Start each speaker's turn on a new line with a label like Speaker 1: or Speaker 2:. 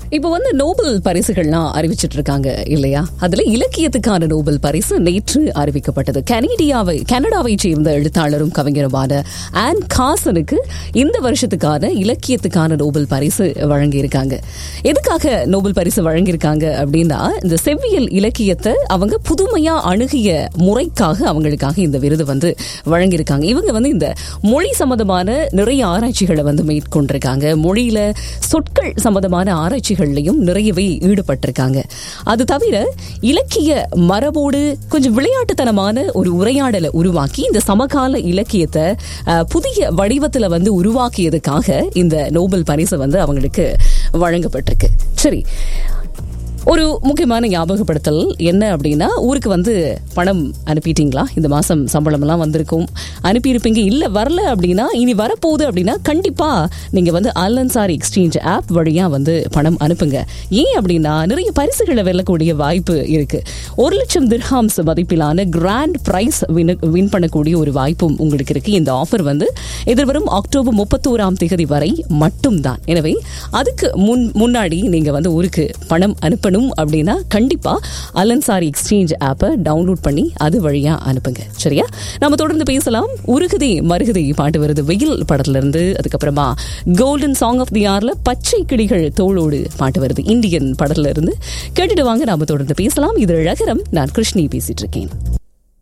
Speaker 1: இப்போ வந்து நோபல் பரிசுகள்லாம் அறிவிச்சிட்டு இருக்காங்க இல்லையா அதுல இலக்கியத்துக்கான நோபல் பரிசு நேற்று அறிவிக்கப்பட்டது கனேடியாவை கனடாவை சேர்ந்த எழுத்தாளரும் கவிஞருமான ஆன் காசனுக்கு இந்த வருஷத்துக்கான இலக்கியத்துக்கான நோபல் பரிசு வழங்கியிருக்காங்க எதுக்காக நோபல் பரிசு வழங்கியிருக்காங்க அப்படின்னா இந்த செவ்வியல் இலக்கியத்தை அவங்க புதுமையா அணுகிய முறைக்காக அவங்களுக்காக இந்த விருது வந்து வழங்கியிருக்காங்க இவங்க வந்து இந்த மொழி சம்பந்தமான நிறைய ஆராய்ச்சிகளை வந்து மேற்கொண்டிருக்காங்க மொழியில சொற்கள் சம்பந்தமான ஆராய்ச்சிகள்லையும் நிறையவே ஈடுபட்டிருக்காங்க அது தவிர இலக்கிய மரபோடு கொஞ்சம் விளையாட்டுத்தனமான ஒரு உரையாடலை உருவாக்கி இந்த சமகால இலக்கியத்தை அஹ், புதிய வடிவத்துல வந்து உருவாக்கியதுக்காக இந்த நோபல் பரிசு வந்து அவங்களுக்கு வழங்கப்பட்டிருக்கு சரி ஒரு முக்கியமான ஞாபகப்படுத்தல் என்ன அப்படின்னா ஊருக்கு வந்து பணம் அனுப்பிட்டீங்களா இந்த மாசம் சம்பளம் எல்லாம் வந்திருக்கும் அனுப்பியிருப்பீங்க இல்ல வரல அப்படின்னா இனி வரப்போகுது அப்படின்னா கண்டிப்பா நீங்க வந்து அலன்சாரி எக்ஸ்சேஞ்ச் ஆப் வழியா வந்து பணம் அனுப்புங்க ஏன் அப்படின்னா நிறைய பரிசுகளை வெல்லக்கூடிய வாய்ப்பு இருக்கு ஒரு லட்சம் திர்ஹாம்ஸ் மதிப்பிலான கிராண்ட் பிரைஸ் வின் பண்ணக்கூடிய ஒரு வாய்ப்பும் உங்களுக்கு இருக்கு இந்த ஆஃபர் வந்து எதிர்வரும் அக்டோபர் முப்பத்தோராம் தேதி வரை மட்டும்தான் எனவே அதுக்கு முன் முன்னாடி நீங்க வந்து ஊருக்கு பணம் அனுப்பணும் அப்படின்னா கண்டிப்பா அலன்சாரி எக்ஸ்சேஞ்ச் ஆப்பை டவுன்லோட் பண்ணி அது வழியா அனுப்புங்க சரியா நம்ம தொடர்ந்து பேசலாம் உருகுதே மருகுதே பாட்டு வருது வெயில் படத்துல இருந்து அதுக்கப்புறமா கோல்டன் சாங் ஆஃப் தி ஆர்ல பச்சை கிளிகள் தோளோடு பாட்டு வருது இந்தியன் படத்துல இருந்து கேட்டுட்டு வாங்க நாம தொடர்ந்து பேசலாம் இது அழகரம் நான் கிருஷ்ணி பேசிட்டு இருக்கேன்